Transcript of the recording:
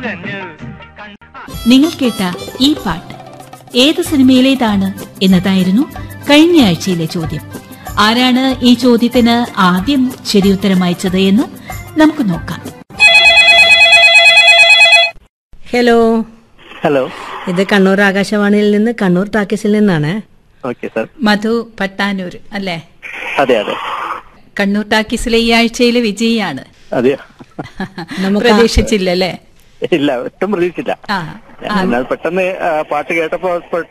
പുകഞ്ഞു കൺ- നിങ്ങൾ കേട്ട ഈ പാട്ട് ഏത് സിനിമയിലേതാണ് എന്നതായിരുന്നു കഴിഞ്ഞ ആഴ്ചയിലെ ചോദ്യം ആരാണ് ഈ ചോദ്യത്തിന് ആദ്യം ശരിയുത്തരം അയച്ചത് എന്ന് നമുക്ക് നോക്കാം ഹലോ ഹലോ ഇത് കണ്ണൂർ ആകാശവാണിയിൽ നിന്ന് കണ്ണൂർ ടാക്കീസിൽ നിന്നാണ് ഓക്കെ സാർ മധു പട്ടാനൂർ അല്ലേ അതെ അതെ കണ്ണൂർ ടാക്കീസിലെ ഈ ആഴ്ചയിലെ വിജയിയാണ് അതെയോ നമുക്ക് പ്രതീക്ഷിച്ചില്ലല്ലേ ഇല്ല ഒട്ടും പ്രതീക്ഷിച്ചില്ല ആ ഞാൻ പെട്ടെന്ന് ആ, പാട്ട് കേട്ടപ്പോ